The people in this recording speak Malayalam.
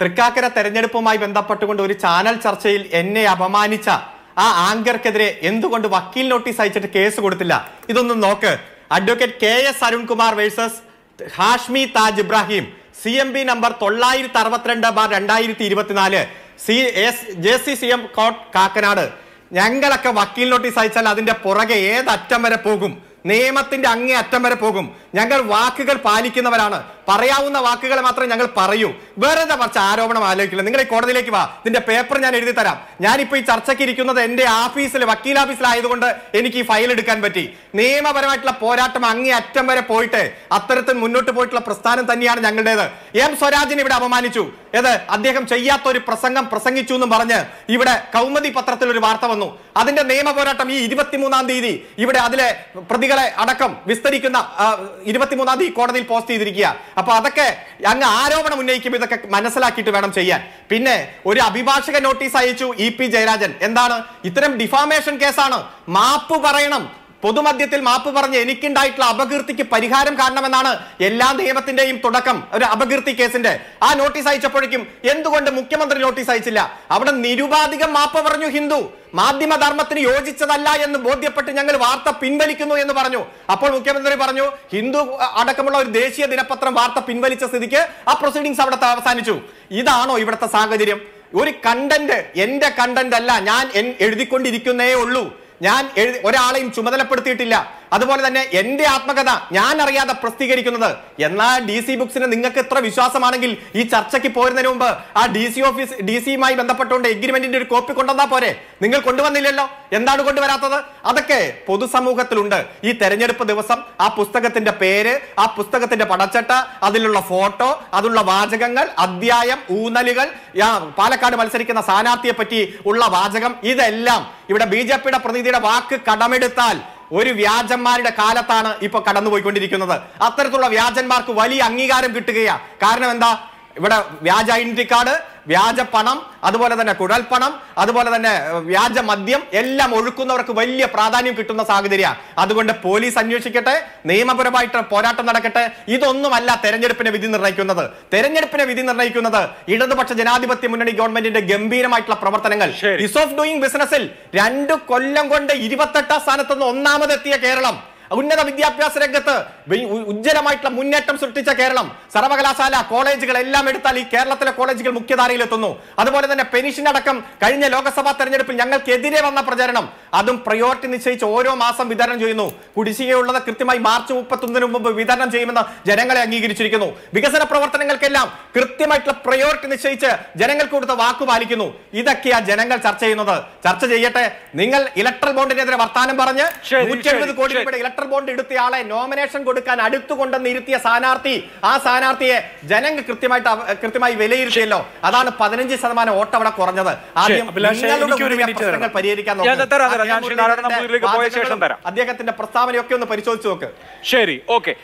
തൃക്കാക്കര തെരഞ്ഞെടുപ്പുമായി ബന്ധപ്പെട്ടുകൊണ്ട് ഒരു ചാനൽ ചർച്ചയിൽ എന്നെ അപമാനിച്ച ആ ആങ്കർക്കെതിരെ എന്തുകൊണ്ട് വക്കീൽ നോട്ടീസ് അയച്ചിട്ട് കേസ് കൊടുത്തില്ല ഇതൊന്നും നോക്ക് advocate K S Arunkumar versus Hashmi Taj Ibrahim C M B number തൊള്ളായിരത്തി അറുപത്തിരണ്ട് ബാർ രണ്ടായിരത്തി ഇരുപത്തിനാല് C S J C C M court Kakkanad ഞങ്ങളൊക്കെ വക്കീൽ നോട്ടീസ് അയച്ചാൽ അതിന്റെ പുറകെ ഏതറ്റം വരെ പോകും നിയമത്തിന്റെ അങ്ങേ അറ്റം വരെ പോകും ഞങ്ങൾ വാക്കുകൾ പാലിക്കുന്നവരാണ് പറയാവുന്ന വാക്കുകൾ മാത്രമേ ഞങ്ങൾ പറയൂ വെറുതെ കുറച്ച് ആരോപണം ആലോചിക്കില്ല നിങ്ങൾ ഈ കോടതിയിലേക്ക് വാ ഇതിന്റെ പേപ്പർ ഞാൻ എഴുതി തരാം ഞാനിപ്പോ ഈ ചർച്ചയ്ക്ക് ഇരിക്കുന്നത് എന്റെ ഓഫീസിൽ വക്കീൽ ഓഫീസിലായതുകൊണ്ട് എനിക്ക് ഈ ഫയൽ എടുക്കാൻ പറ്റി നിയമപരമായിട്ടുള്ള പോരാട്ടം അങ്ങേ അറ്റം വരെ പോയിട്ട് അത്തരത്തിൽ മുന്നോട്ട് പോയിട്ടുള്ള പ്രസ്ഥാനം തന്നെയാണ് ഞങ്ങളുടേത് എം സ്വരാജിനെ ഇവിടെ അപമാനിച്ചു ഏത് അദ്ദേഹം ചെയ്യാത്ത ഒരു പ്രസംഗം പ്രസംഗിച്ചു എന്നും പറഞ്ഞ് ഇവിടെ കൗമുദി പത്രത്തിൽ ഒരു വാർത്ത വന്നു അതിന്റെ നിയമ പോരാട്ടം ഈ ഇരുപത്തിമൂന്നാം തീയതി ഇവിടെ അതിലെ പ്രതികളെ അടക്കം വിസ്തരിക്കുന്ന ആ, ഇരുപത്തിമൂന്നാം തീയതി കോടതിയിൽ പോസ്റ്റ് ചെയ്തിരിക്കുക അപ്പൊ അതൊക്കെ അങ്ങ് ആരോപണം ഉന്നയിക്കുമ്പോൾ ഇതൊക്കെ മനസ്സിലാക്കിയിട്ട് വേണം ചെയ്യാൻ പിന്നെ ഒരു അഭിഭാഷക നോട്ടീസ് അയച്ചു ഇ പി ജയരാജൻ എന്താണ് ഇത്തരം ഡിഫാമേഷൻ കേസാണ് മാപ്പ് പറയണം പൊതുമധ്യത്തിൽ മാപ്പ് പറഞ്ഞ് എനിക്കുണ്ടായിട്ടുള്ള അപകീർത്തിക്ക് പരിഹാരം കാണണമെന്നാണ് എല്ലാ നിയമത്തിന്റെയും തുടക്കം ഒരു അപകീർത്തി കേസിന്റെ ആ നോട്ടീസ് അയച്ചപ്പോഴേക്കും എന്തുകൊണ്ട് മുഖ്യമന്ത്രി നോട്ടീസ് അയച്ചില്ല അവിടെ നിരുപാധികം മാപ്പ് പറഞ്ഞു ഹിന്ദു മാധ്യമധർമ്മത്തിന് യോജിച്ചതല്ല എന്ന് ബോധ്യപ്പെട്ട് ഞങ്ങൾ വാർത്ത പിൻവലിക്കുന്നു എന്ന് പറഞ്ഞു അപ്പോൾ മുഖ്യമന്ത്രി പറഞ്ഞു ഹിന്ദു അടക്കമുള്ള ഒരു ദേശീയ ദിനപത്രം വാർത്ത പിൻവലിച്ച സ്ഥിതിക്ക് ആ പ്രൊസീഡിങ്സ് അവിടെ അവസാനിച്ചു ഇതാണോ ഇവിടുത്തെ സാഹചര്യം ഒരു കണ്ടന്റ് എന്റെ കണ്ടന്റ് അല്ല ഞാൻ എൻ- എഴുതിക്കൊണ്ടിരിക്കുന്നേ ഉള്ളൂ ഞാൻ എഴുതി ഒരാളെയും ചുമതലപ്പെടുത്തിയിട്ടില്ല അതുപോലെ തന്നെ എന്റെ ആത്മകഥ ഞാൻ അറിയാതെ പ്രസിദ്ധീകരിക്കുന്നത് എന്നാൽ ഡി സി ബുക്സിന് നിങ്ങൾക്ക് എത്ര വിശ്വാസമാണെങ്കിൽ ഈ ചർച്ചയ്ക്ക് പോരുന്നതിന് മുമ്പ് ആ ഡി സി ഓഫീസ് ഡി സിയുമായി ബന്ധപ്പെട്ടുകൊണ്ട് എഗ്രിമെന്റിന്റെ ഒരു കോപ്പി കൊണ്ടുവന്നാ പോരെ നിങ്ങൾ കൊണ്ടുവന്നില്ലല്ലോ എന്താണ് കൊണ്ടുവരാത്തത് അതൊക്കെ പൊതുസമൂഹത്തിലുണ്ട് ഈ തെരഞ്ഞെടുപ്പ് ദിവസം ആ പുസ്തകത്തിന്റെ പേര് ആ പുസ്തകത്തിന്റെ പടച്ചട്ട അതിലുള്ള ഫോട്ടോ അതിലുള്ള വാചകങ്ങൾ അധ്യായം ഊന്നലുകൾ യാ, പാലക്കാട് മത്സരിക്കുന്ന സ്ഥാനാർത്ഥിയെ പറ്റി ഉള്ള വാചകം ഇതെല്ലാം ഇവിടെ ബി ജെ പിയുടെ പ്രതിനിധിയുടെ വാക്ക് കടമെടുത്താൽ ഒരു വ്യാജന്മാരുടെ കാലത്താണ് ഇപ്പൊ കടന്നുപോയിക്കൊണ്ടിരിക്കുന്നത് അത്തരത്തിലുള്ള വ്യാജന്മാർക്ക് വലിയ അംഗീകാരം കിട്ടുകയാ കാരണം എന്താ ഇവിടെ വ്യാജ ഐഡന്റി കാർഡ് വ്യാജ പണം അതുപോലെ തന്നെ കുഴൽപ്പണം അതുപോലെ തന്നെ ഏഹ്, വ്യാജ മദ്യം എല്ലാം ഒഴുക്കുന്നവർക്ക് വലിയ പ്രാധാന്യം കിട്ടുന്ന സാഹചര്യമാണ് അതുകൊണ്ട് പോലീസ് അന്വേഷിക്കട്ടെ നിയമപരമായിട്ട് പോരാട്ടം നടക്കട്ടെ ഇതൊന്നുമല്ല തെരഞ്ഞെടുപ്പിനെ വിധി നിർണ്ണയിക്കുന്നത് തെരഞ്ഞെടുപ്പിനെ വിധി നിർണ്ണയിക്കുന്നത് ഇടതുപക്ഷ ജനാധിപത്യ മുന്നണി ഗവൺമെന്റിന്റെ ഗംഭീരമായിട്ടുള്ള പ്രവർത്തനങ്ങൾ ശരി. ഇസ് ഓഫ് ഡൂയിങ് ബിസിനസ്സിൽ രണ്ട് കൊല്ലം കൊണ്ട് ഇരുപത്തെട്ടാം സ്ഥാനത്ത് നിന്ന് ഒന്നാമതെത്തിയ കേരളം ഉന്നത വിദ്യാഭ്യാസ രംഗത്ത് വി- ഉ- ഉജ്ജ്വലമായിട്ടുള്ള മുന്നേറ്റം സൃഷ്ടിച്ച കേരളം സർവകലാശാല കോളേജുകൾ എല്ലാം എടുത്താൽ ഈ കേരളത്തിലെ കോളേജുകൾ മുഖ്യധാരയിൽ എത്തുന്നു അതുപോലെ തന്നെ പെൻഷൻ അടക്കം കഴിഞ്ഞ ലോക്സഭാ തെരഞ്ഞെടുപ്പിൽ ഞങ്ങൾക്കെതിരെ വന്ന പ്രചരണം അതും പ്രയോറിറ്റി നിശ്ചയിച്ച് ഓരോ മാസം വിതരണം ചെയ്യുന്നു കുടിശ്ശികയുള്ളത് കൃത്യമായി മാർച്ച് മുപ്പത്തൊന്നിന് മുമ്പ് വിതരണം ചെയ്യുമെന്ന് ജനങ്ങളെ അംഗീകരിച്ചിരിക്കുന്നു വികസന പ്രവർത്തനങ്ങൾക്കെല്ലാം കൃത്യമായിട്ടുള്ള പ്രയോറിറ്റി നിശ്ചയിച്ച് ജനങ്ങൾക്ക് കൊടുത്ത വാക്കു പാലിക്കുന്നു ഇതൊക്കെയാ ജനങ്ങൾ ചർച്ച ചെയ്യുന്നത് ചർച്ച ചെയ്യട്ടെ നിങ്ങൾ ഇലക്ട്രൽ ബോണ്ടിനെതിരെ വർത്താനം പറഞ്ഞ് ശരി, നൂറ്റി എഴുപത് ശരി, കോടി ശരി. രൂപയുടെ ഇലക്ട്രൽ ബോണ്ട് എടുത്തയാളെ നോമിനേഷൻ കൊടുക്കാൻ അടുത്തു കൊണ്ടെന്ന് ഇരുത്തിയ സ്ഥാനാർത്ഥി ആ സ്ഥാനാർത്ഥിയെ ജനങ്ങൾ കൃത്യമായിട്ട് അവ- കൃത്യമായി വിലയിരുത്തിയല്ലോ അതാണ് പതിനഞ്ച് ശതമാനം വോട്ട് അവിടെ കുറഞ്ഞത് ആദ്യം അഭിലാഷേ, നിങ്ങളുടെ എനിക്കൊരു ഉള്ളിലെ മിനിറ്റ് പ്രശ്നങ്ങൾ തരണം. പരിഹരിക്കാൻ ഞാൻ നോക്ക്. തരാം, തരാം. ആ ഞാൻ ശ്രീ നാരായണ മുരളീധരന്റെ നമ്പൂതിരിയിലേക്ക് പോയ ശേഷം വാചകങ്ങളും തരാം. അദ്ദേഹത്തിന്റെ പ്രസ്താവനയൊക്കെ ഒന്ന് പരിശോധിച്ച് നോക്ക് ശരി ഓക്കെ